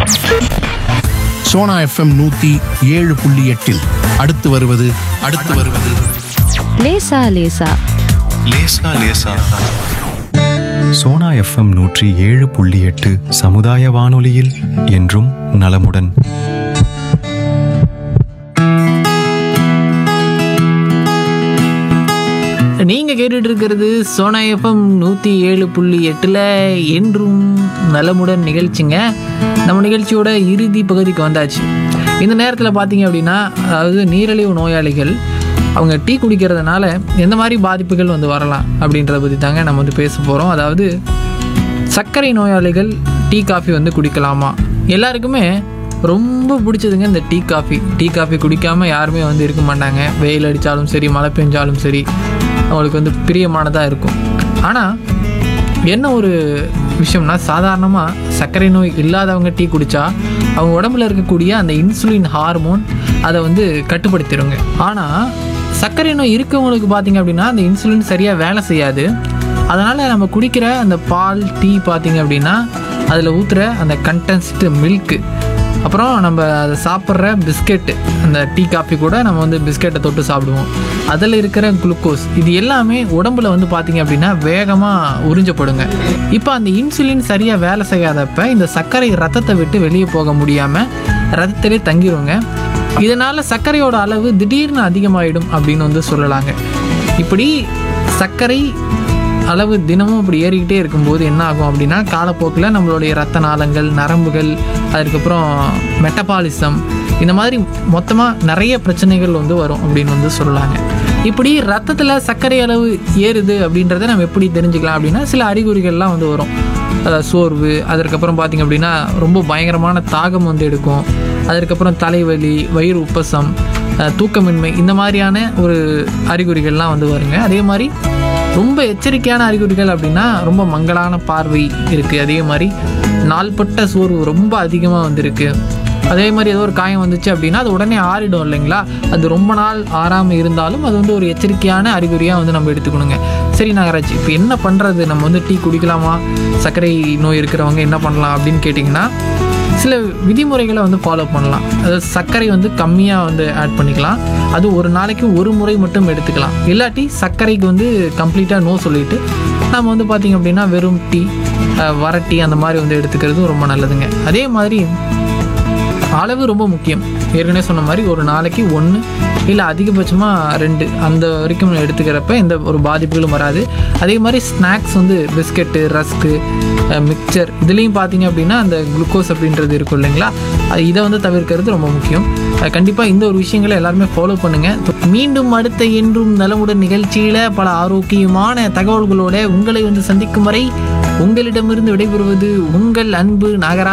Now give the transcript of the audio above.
Sona FM நூத்தி ஏழு புள்ளி எட்டில் அடுத்து வருவது அடுத்து வருவது லேசா லேசா லேசா லேசா சோனா எஃப்எம் நூற்றி ஏழு புள்ளி எட்டு சமுதாய வானொலியில் என்றும் நலமுடன் நீங்க கேட்டுட்டு இருக்கிறது சோனா எஃப்எம் நூற்றி ஏழு புள்ளி எட்டில் என்றும் நலமுடன் நிகழ்ச்சிங்க நம்ம நிகழ்ச்சியோட இறுதி பகுதிக்கு வந்தாச்சு இந்த நேரத்தில் பார்த்தீங்க அப்படின்னா அதாவது நீரிழிவு நோயாளிகள் அவங்க டீ குடிக்கிறதுனால எந்த மாதிரி பாதிப்புகள் வந்து வரலாம் அப்படின்றத பற்றி தாங்க நம்ம வந்து பேச போகிறோம் அதாவது சர்க்கரை நோயாளிகள் டீ காஃபி வந்து குடிக்கலாமா எல்லாருக்குமே ரொம்ப பிடிச்சதுங்க இந்த டீ காஃபி டீ காஃபி குடிக்காமல் யாருமே வந்து இருக்க மாட்டாங்க வெயில் அடித்தாலும் சரி மழை பெஞ்சாலும் சரி அவங்களுக்கு வந்து பிரியமானதாக இருக்கும் ஆனால் என்ன ஒரு விஷயம்னா சாதாரணமாக சர்க்கரை நோய் இல்லாதவங்க டீ குடித்தா அவங்க உடம்புல இருக்கக்கூடிய அந்த இன்சுலின் ஹார்மோன் அதை வந்து கட்டுப்படுத்திடுங்க ஆனால் சர்க்கரை நோய் இருக்கவங்களுக்கு பார்த்தீங்க அப்படின்னா அந்த இன்சுலின் சரியாக வேலை செய்யாது அதனால் நம்ம குடிக்கிற அந்த பால் டீ பார்த்தீங்க அப்படின்னா அதில் ஊற்றுற அந்த கண்டென்ஸ்டு மில்க்கு அப்புறம் நம்ம அதை சாப்பிட்ற பிஸ்கெட்டு அந்த டீ காஃபி கூட நம்ம வந்து பிஸ்கெட்டை தொட்டு சாப்பிடுவோம் அதில் இருக்கிற குளுக்கோஸ் இது எல்லாமே உடம்புல வந்து பார்த்திங்க அப்படின்னா வேகமாக உறிஞ்சப்படுங்க இப்போ அந்த இன்சுலின் சரியாக வேலை செய்யாதப்ப இந்த சர்க்கரை ரத்தத்தை விட்டு வெளியே போக முடியாமல் ரத்தத்திலே தங்கிருங்க இதனால் சர்க்கரையோட அளவு திடீர்னு அதிகமாகிடும் அப்படின்னு வந்து சொல்லலாங்க இப்படி சர்க்கரை அளவு தினமும் இப்படி ஏறிக்கிட்டே இருக்கும்போது என்ன ஆகும் அப்படின்னா காலப்போக்கில் நம்மளுடைய ரத்த நாளங்கள் நரம்புகள் அதுக்கப்புறம் மெட்டபாலிசம் இந்த மாதிரி மொத்தமாக நிறைய பிரச்சனைகள் வந்து வரும் அப்படின்னு வந்து சொல்லலாங்க இப்படி ரத்தத்தில் சர்க்கரை அளவு ஏறுது அப்படின்றத நம்ம எப்படி தெரிஞ்சுக்கலாம் அப்படின்னா சில அறிகுறிகள்லாம் வந்து வரும் அஹ் சோர்வு அதற்கப்புறம் பார்த்திங்க அப்படின்னா ரொம்ப பயங்கரமான தாகம் வந்து எடுக்கும் அதற்கப்புறம் தலைவலி வயிறு உப்பசம் அஹ் தூக்கமின்மை இந்த மாதிரியான ஒரு அறிகுறிகள்லாம் வந்து வருங்க அதே மாதிரி ரொம்ப எச்சரிக்கையான அறிகுறிகள் அப்படின்னா ரொம்ப மங்கலான பார்வை இருக்குது அதே மாதிரி நாள்பட்ட சோர்வு ரொம்ப அதிகமாக வந்திருக்கு அதே மாதிரி ஏதோ ஒரு காயம் வந்துச்சு அப்படின்னா அது உடனே ஆறிடும் இல்லைங்களா அது ரொம்ப நாள் ஆறாமல் இருந்தாலும் அது வந்து ஒரு எச்சரிக்கையான அறிகுறியாக வந்து நம்ம எடுத்துக்கணுங்க சரி நாகராஜ் இப்போ என்ன பண்ணுறது நம்ம வந்து டீ குடிக்கலாமா சர்க்கரை நோய் இருக்கிறவங்க என்ன பண்ணலாம் அப்படின்னு கேட்டிங்கன்னா சில விதிமுறைகளை வந்து ஃபாலோ பண்ணலாம் அதாவது சர்க்கரை வந்து கம்மியாக வந்து ஆட் பண்ணிக்கலாம் அது ஒரு நாளைக்கு ஒரு முறை மட்டும் எடுத்துக்கலாம் இல்லாட்டி சர்க்கரைக்கு வந்து கம்ப்ளீட்டாக நோ சொல்லிட்டு நம்ம வந்து பார்த்திங்க அப்படின்னா வெறும் டீ அஹ், வரட்டி அந்த மாதிரி வந்து எடுத்துக்கிறது ரொம்ப நல்லதுங்க அதே மாதிரி அளவு ரொம்ப முக்கியம் ஏற்கனவே சொன்ன மாதிரி ஒரு நாளைக்கு ஒன்று இல்லை அதிகபட்சமாக ரெண்டு அந்த வரைக்கும் எடுத்துக்கிறப்ப எந்த ஒரு பாதிப்புகளும் வராது அதே மாதிரி ஸ்நாக்ஸ் வந்து பிஸ்கெட்டு ரஸ்க்கு மிக்சர் இதுலேயும் பார்த்தீங்க அப்படின்னா அந்த குளுக்கோஸ் அப்படின்றது இருக்கும் இல்லைங்களா அது இதை வந்து தவிர்க்கிறது ரொம்ப முக்கியம் கண்டிப்பாக இந்த ஒரு விஷயங்களை எல்லாருமே ஃபாலோ பண்ணுங்கள் மீண்டும் அடுத்த என்றும் நலமுடன் நிகழ்ச்சியில் பல ஆரோக்கியமான தகவல்களோட உங்களை வந்து சந்திக்கும் வரை உங்களிடமிருந்து விடைபெறுவது உங்கள் அன்பு நாகரா